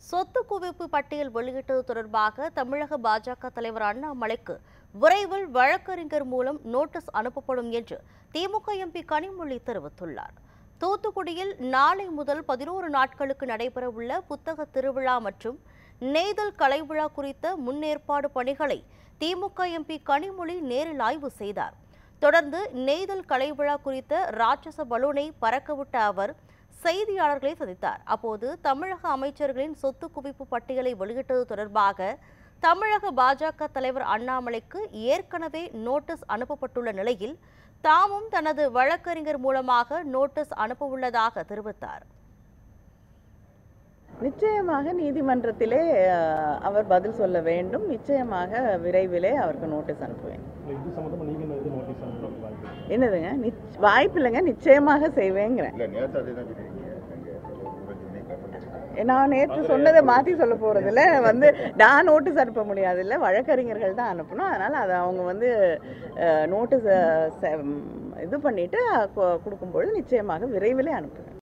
சொத்து குவிப்பு பட்டியல் வெளியிட்டது தொடர்பாக தமிழக பாஜக தலைவர் அண்ணாமலைக்கு விரைவில் வழக்கறிஞர் மூலம் நோட்டீஸ் அனுப்பப்படும் என்று திமுக எம்பி கனிமொழி தெரிவித்துள்ளார் தூத்துக்குடியில் நாளை முதல் பதினோரு நாட்களுக்கு நடைபெறவுள்ள புத்தக திருவிழா மற்றும் நெய்தல் கலை விழா குறித்த முன்னேற்பாடு பணிகளை திமுக எம்பி கனிமொழி நேரில் ஆய்வு செய்தார் தொடர்ந்து நெய்தல் கலை விழா குறித்த ராட்சச பலூனை பறக்கவிட்ட அவர் செய்தியாளர்களை சந்தித்தார் அப்போது தமிழக அமைச்சர்களின் சொத்து குவிப்பு பட்டியலை வெளியிட்டது தொடர்பாக தமிழக பாஜக தலைவர் அண்ணாமலைக்கு ஏற்கனவே நோட்டீஸ் அனுப்பப்பட்டுள்ள நிலையில் தாமும் தனது வழக்கறிஞர் மூலமாக நோட்டீஸ் அனுப்பவுள்ளதாக தெரிவித்தார் நிச்சயமாக நீதிமன்றத்திலே அஹ், அவர் பதில் சொல்ல வேண்டும் நிச்சயமாக விரைவிலே அவருக்கு நோட்டீஸ் அனுப்புவேன் இல்லை இது சம்மந்தமாக நீங்கள் என்ன இது நோட்டீஸ் அனுப்புறது வாய்ப்பு என்னதுங்க நிச் வாய்ப்பு இல்லைங்க நிச்சயமாக செய்வேங்கிறேன் இல்ல நேற்று அதே தான் சொல்லியிருக்கீங்க அங்கே புரட்சி கப்பல் நான் நேற்று சொன்னதை மாற்றி சொல்ல போகிறதில்ல வந்து நான் நோட்டீஸ் அனுப்ப முடியாது இல்லை வழக்கறிஞர்கள் தான் அனுப்பணும் அதனால் அதை அவங்க வந்து நோட்டீஸ் இது பண்ணிவிட்டு கொடுக்கும்பொழுது நிச்சயமாக விரைவிலே அனுப்புவேன்